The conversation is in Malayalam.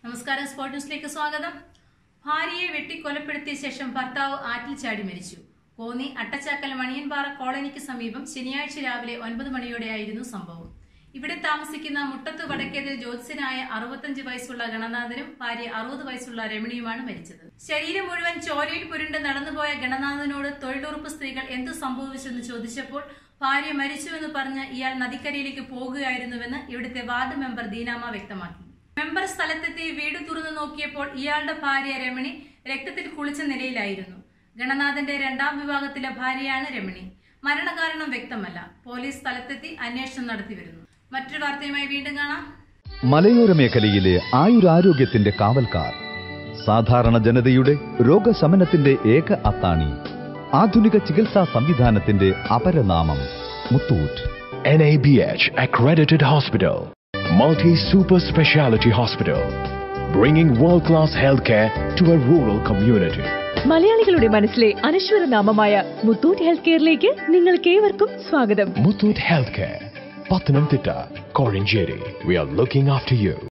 നമസ്കാരം സ്പോർട് ന്യൂസിലേക്ക് സ്വാഗതം ഭാര്യയെ വെട്ടിക്കൊലപ്പെടുത്തിയ ശേഷം ഭർത്താവ് ആറ്റിൽ ചാടി മരിച്ചു കോന്നി അട്ടച്ചാക്കൽ മണിയൻപാറ കോളനിക്ക് സമീപം ശനിയാഴ്ച രാവിലെ ഒൻപത് മണിയോടെയായിരുന്നു സംഭവം ഇവിടെ താമസിക്കുന്ന മുട്ടത്ത് വടക്കേതിൽ ജ്യോത്സ്യനായ അറുപത്തഞ്ച് വയസ്സുള്ള ഗണനാഥനും ഭാര്യ അറുപത് വയസ്സുള്ള രമണിയുമാണ് മരിച്ചത് ശരീരം മുഴുവൻ ചോരയിൽ പുരുണ്ട് നടന്നുപോയ ഗണനാഥനോട് തൊഴിലുറപ്പ് സ്ത്രീകൾ എന്ത് സംഭവിച്ചെന്ന് ചോദിച്ചപ്പോൾ ഭാര്യ മരിച്ചുവെന്ന് പറഞ്ഞ് ഇയാൾ നദിക്കരയിലേക്ക് പോകുകയായിരുന്നുവെന്ന് ഇവിടുത്തെ വാർഡ് മെമ്പർ ദീനാമ വ്യക്തമാക്കി മെമ്പർ സ്ഥലത്തെത്തി വീട് തുറന്നു നോക്കിയപ്പോൾ ഇയാളുടെ ഭാര്യ രമണി രക്തത്തിൽ കുളിച്ച നിലയിലായിരുന്നു ഗണനാഥന്റെ രണ്ടാം വിഭാഗത്തിലെ ഭാര്യയാണ് രമണി മരണകാരണം വ്യക്തമല്ല പോലീസ് സ്ഥലത്തെത്തി അന്വേഷണം നടത്തിവരുന്നു മറ്റൊരു വാർത്തയുമായി വീണ്ടും കാണാം മലയോര മേഖലയിലെ ആയുരാരോഗ്യത്തിന്റെ കാവൽക്കാർ സാധാരണ ജനതയുടെ രോഗശമനത്തിന്റെ ഏക അത്താണി ആധുനിക ചികിത്സാ സംവിധാനത്തിന്റെ അപരനാമം Muthoot NABH accredited hospital, multi super speciality hospital, bringing world class healthcare to a rural community. മലയാളികളുടെ മനസ്സിലെ അനശ്വര നാമമായ മുത്തൂറ്റ് ഹെൽത്ത് കെയറിലേക്ക് നിങ്ങൾക്ക് ഏവർക്കും സ്വാഗതം Muthoot Healthcare, Pathanamthitta, Korinjeri. We are looking after you.